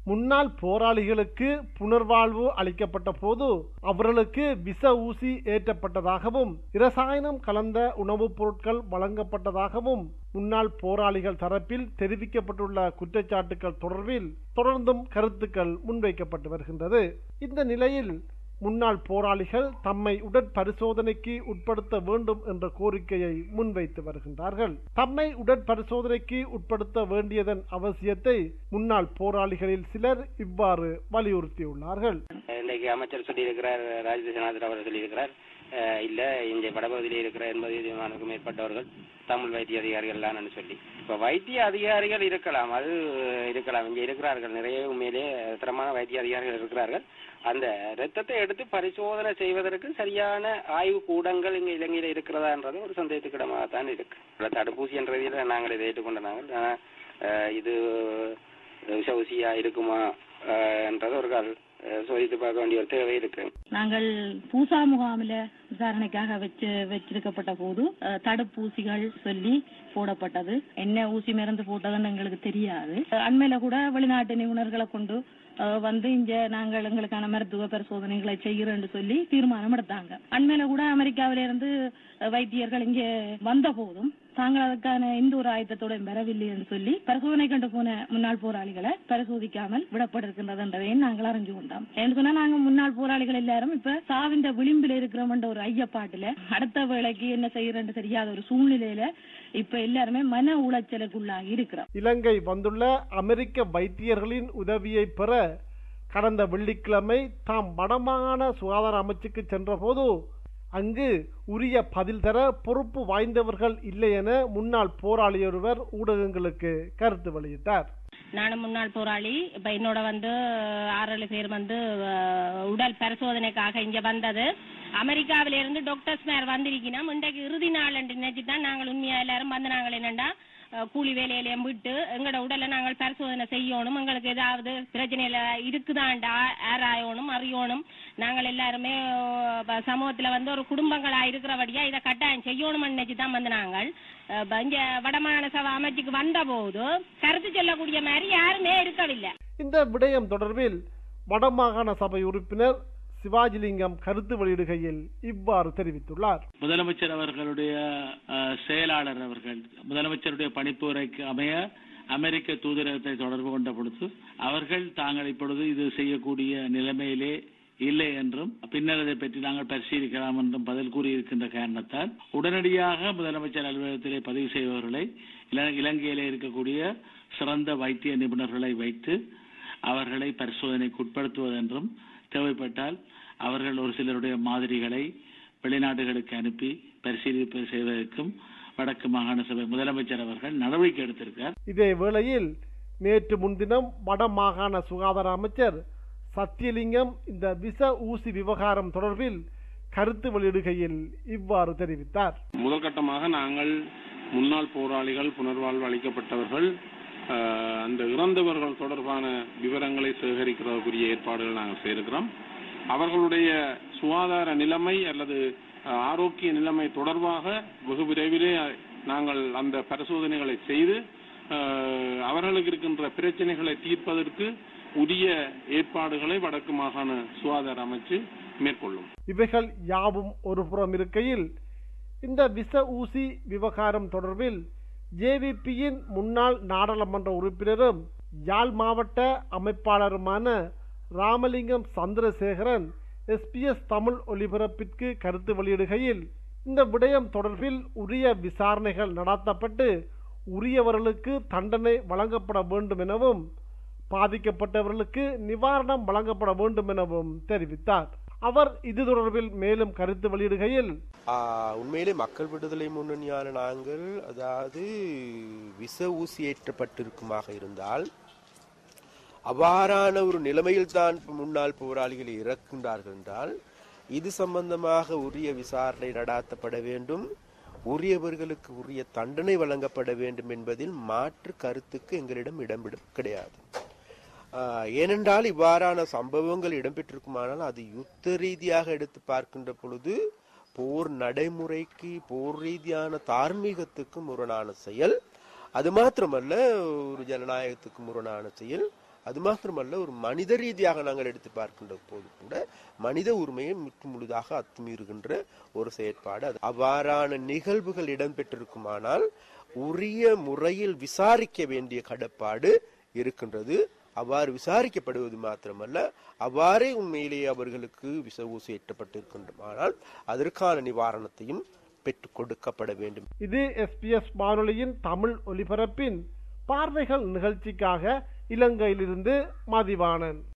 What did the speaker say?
முன்னாள் போராளிகளுக்கு புனர்வாழ்வு அளிக்கப்பட்ட போது அவர்களுக்கு விச ஊசி ஏற்றப்பட்டதாகவும் இரசாயனம் கலந்த உணவுப் பொருட்கள் வழங்கப்பட்டதாகவும் முன்னாள் போராளிகள் தரப்பில் தெரிவிக்கப்பட்டுள்ள குற்றச்சாட்டுகள் தொடர்பில் தொடர்ந்தும் கருத்துக்கள் முன்வைக்கப்பட்டு வருகின்றது இந்த நிலையில் முன்னாள் போராளிகள் தம்மை உடற்பரிசோதனைக்கு உட்படுத்த வேண்டும் என்ற கோரிக்கையை முன்வைத்து வருகின்றார்கள் தம்மை உடற்பரிசோதனைக்கு உட்படுத்த வேண்டியதன் அவசியத்தை முன்னாள் போராளிகளில் சிலர் இவ்வாறு வலியுறுத்தியுள்ளார்கள் இன்றைக்கு அமைச்சர் சொல்லியிருக்கிறார் ராஜேந்திரநாதர் அவர் சொல்லியிருக்கிறார் அஹ் இல்ல இந்த வடபகுதியில் இருக்கிற எண்பது விமானத்துக்கும் மேற்பட்டவர்கள் தமிழ் வைத்திய அதிகாரிகள் தான் சொல்லி இப்ப வைத்திய அதிகாரிகள் இருக்கலாம் அது இருக்கலாம் இங்க இருக்கிறார்கள் நிறைய உண்மையிலே தரமான வைத்திய அதிகாரிகள் இருக்கிறார்கள் அந்த ரத்தத்தை எடுத்து பரிசோதனை செய்வதற்கு சரியான ஆய்வு கூடங்கள் இங்க இலங்கையில இருக்கிறதான்றது ஒரு சந்தேகத்துக்கிடமாகத்தான் இருக்கு இப்ப தடுப்பூசி என்ற ரீதியில நாங்கள் இதை ஏற்றுக்கொண்ட நாங்கள் ஆனா, அஹ் இது விஷ ஊசியா இருக்குமா அஹ் என்றது ஒரு கால் அஹ் சோதித்து பார்க்க வேண்டிய ஒரு தேவை இருக்கு நாங்கள் பூசா முகாமில விசாரணைக்காக வச்சு வச்சிருக்கப்பட்ட போது அஹ், தடுப்பூசிகள் சொல்லி போடப்பட்டது என்ன ஊசி மருந்து போட்டதுன்னு எங்களுக்கு தெரியாது அஹ், அண்மையில கூட வெளிநாட்டு நிபுணர்களை கொண்டு அஹ், வந்து இங்க நாங்கள் எங்களுக்கான மருத்துவ பரிசோதனைகளை செய்கிறோம்னு சொல்லி தீர்மானம் எடுத்தாங்க அண்மையில கூட அமெரிக்காவில இருந்து அஹ், வைத்தியர்கள் இங்கே வந்த போதும் தாங்கள் அதற்கான எந்த ஒரு ஆயத்தத்தோட பெறவில்லை என்று சொல்லி பரிசோதனை கண்டு போன முன்னாள் போராளிகளை பரிசோதிக்காமல் விடப்பட்டிருக்கின்றதுன்றதையும் நாங்கள் அறிஞ்சு கொண்டோம் ஏன்னு சொன்னா நாங்க முன்னாள் போராளிகள் எல்லாரும் இப்ப சாவின்ற விளிம்பில் இருக்கிறோம்ன்ற ஒரு ஐயப்பாட்டுல அடுத்த வேலைக்கு என்ன செய்யறன்னு தெரியாத ஒரு சூழ்நிலையில இப்ப எல்லாருமே மன உளைச்சலுக்குள்ளாகி இருக்கிறோம் இலங்கை வந்துள்ள அமெரிக்க வைத்தியர்களின் உதவியை பெற கடந்த வெள்ளிக்கிழமை தாம் வடமாகாண சுகாதார அமைச்சுக்கு சென்றபோது அங்கு உரிய பதில் தர பொறுப்பு வாய்ந்தவர்கள் இல்லை என முன்னாள் போராளியொருவர் ஊடகங்களுக்கு கருத்து வெளியிட்டார் நானும் முன்னாள் போராளி இப்ப என்னோட வந்து ஆறு பேர் வந்து அஹ், உடல் பரிசோதனைக்காக இங்க வந்தது அமெரிக்காவில இருந்து டாக்டர்ஸ் மேர் வந்திருக்கணும் இன்றைக்கு இறுதி நாள் என்று நினைச்சுதான் நாங்கள் உண்மையா எல்லாரும் வந்து நாங்கள் என்னண்டா அஹ், கூலி வேலையிலையும் விட்டு எங்களோட உடலை நாங்கள் பரிசோதனை செய்யணும் எங்களுக்கு ஏதாவது பிரச்சனையில இருக்குதாண்டா ஆராயணும் அறியணும் நாங்கள் எல்லாருமே அஹ், ப- சமூகத்துல வந்து ஒரு குடும்பங்களா இருக்கிறபடியா இதை கட்டாயம் செய்யணும்னு நினைச்சு தான் வந்து நாங்கள் அஹ், ப- இங்க வடமாகாண சபை அமைச்சுக்கு வந்த போது கருத்து சொல்லக்கூடிய மாதிரி யாருமே இருக்கவில்லை இந்த விடயம் தொடர்பில் வடமாகாண சபை உறுப்பினர் சிவாஜிலிங்கம் கருத்து வெளியிடுகையில் இவ்வாறு தெரிவித்துள்ளார் முதலமைச்சர் அவர்களுடைய அஹ், செயலாளர் அவர்கள் முதலமைச்சருடைய பணிப்புரைக்கு அமைய அமெரிக்க தூதரகத்தை தொடர்பு கொண்ட பொழுது அவர்கள் தாங்கள் இப்பொழுது இது செய்யக்கூடிய நிலைமையிலே இல்லை என்றும் பின்னர் இதை பற்றி நாங்கள் பரிசீலிக்கலாம் என்றும் பதில் கூறியிருக்கின்ற காரணத்தால் உடனடியாக முதலமைச்சர் அலுவலகத்திலே பதிவு செய்பவர்களை இல- இலங்கையிலே இருக்கக்கூடிய சிறந்த வைத்திய நிபுணர்களை வைத்து அவர்களை பரிசோதனைக்கு உட்படுத்துவதென்றும் தேவைப்பட்டால் அவர்கள் ஒரு சிலருடைய மாதிரிகளை வெளிநாடுகளுக்கு அனுப்பி பரிசீலிப்பு செய்வதற்கும் வடக்கு மாகாண சபை முதலமைச்சர் அவர்கள் நடவடிக்கை எடுத்திருக்கிறார் இதே வேளையில் நேற்று முன்தினம் வடமாகாண சுகாதார அமைச்சர் சத்தியலிங்கம் இந்த விச ஊசி விவகாரம் தொடர்பில் கருத்து வெளியிடுகையில் இவ்வாறு தெரிவித்தார் முதல் கட்டமாக நாங்கள் முன்னாள் போராளிகள் புனர்வாழ்வு அளிக்கப்பட்டவர்கள் அஹ், அந்த இறந்தவர்கள் தொடர்பான விவரங்களை சேகரிக்கிறதுக்குரிய ஏற்பாடுகள் நாங்கள் செய்திருக்கிறோம் அவர்களுடைய சுகாதார நிலைமை அல்லது அஹ், ஆரோக்கிய நிலைமை தொடர்பாக வெகு விரைவிலே அஹ், நாங்கள் அந்த பரிசோதனைகளை செய்து அஹ், அவர்களுக்கு இருக்கின்ற பிரச்சனைகளை தீர்ப்பதற்கு உரிய ஏற்பாடுகளை வடக்கு மாகாண சுகாதார அமைச்சு மேற்கொள்ளும் இவைகள் யாவும் ஒரு புறம் இருக்கையில் இந்த விச ஊசி விவகாரம் தொடர்பில் ஜேவிபியின் முன்னாள் நாடாளுமன்ற உறுப்பினரும் யாழ் மாவட்ட அமைப்பாளருமான ராமலிங்கம் சந்திரசேகரன் எஸ்பிஎஸ் தமிழ் ஒலிபரப்பிற்கு கருத்து வெளியிடுகையில் இந்த விடயம் தொடர்பில் உரிய விசாரணைகள் நடத்தப்பட்டு உரியவர்களுக்கு தண்டனை வழங்கப்பட வேண்டும் எனவும் பாதிக்கப்பட்டவர்களுக்கு நிவாரணம் வழங்கப்பட வேண்டும் எனவும் தெரிவித்தார் அவர் இது தொடர்பில் மேலும் கருத்து வெளியிடுகையில் ஆஹ், உண்மையிலே மக்கள் விடுதலை முன்னணியான நாங்கள் அதாவது விச ஊசி ஏற்றப்பட்டிருக்குமாக இருந்தால் அவ்வாறான ஒரு நிலைமையில் தான் முன்னாள் போராளிகள் இறக்கின்றார்கள் என்றால் இது சம்பந்தமாக உரிய விசாரணை நடாத்தப்பட வேண்டும் உரியவர்களுக்கு உரிய தண்டனை வழங்கப்பட வேண்டும் என்பதில் மாற்று கருத்துக்கு எங்களிடம் இடம் கிடையாது ஆஹ், ஏனென்றால் இவ்வாறான சம்பவங்கள் இடம்பெற்றிருக்குமானால் அது யுத்த ரீதியாக எடுத்து பார்க்கின்ற பொழுது போர் நடைமுறைக்கு போர் ரீதியான தார்மீகத்துக்கு முரணான செயல் அது மாத்திரமல்ல ஒரு ஜனநாயகத்துக்கு முரணான செயல் அது மாத்திரமல்ல ஒரு மனித ரீதியாக நாங்கள் எடுத்து பார்க்கின்ற போது கூட மனித உரிமையை முற்று முழுதாக அத்துமீறுகின்ற ஒரு செயற்பாடு அது அவ்வாறான நிகழ்வுகள் இடம்பெற்றிருக்குமானால் உரிய முறையில் விசாரிக்க வேண்டிய கடப்பாடு இருக்கின்றது அவ்வாறு விசாரிக்கப்படுவது மாத்திரமல்ல அவ்வாறே உண்மையிலேயே அவர்களுக்கு விச ஊசி எட்டப்பட்டிருக்கின்றமானால் அதற்கான நிவாரணத்தையும் பெற்றுக் கொடுக்கப்பட வேண்டும் இது எஸ்பிஎஸ் வானொலியின் தமிழ் ஒலிபரப்பின் பார்வைகள் நிகழ்ச்சிக்காக இலங்கையிலிருந்து மதிவாணன்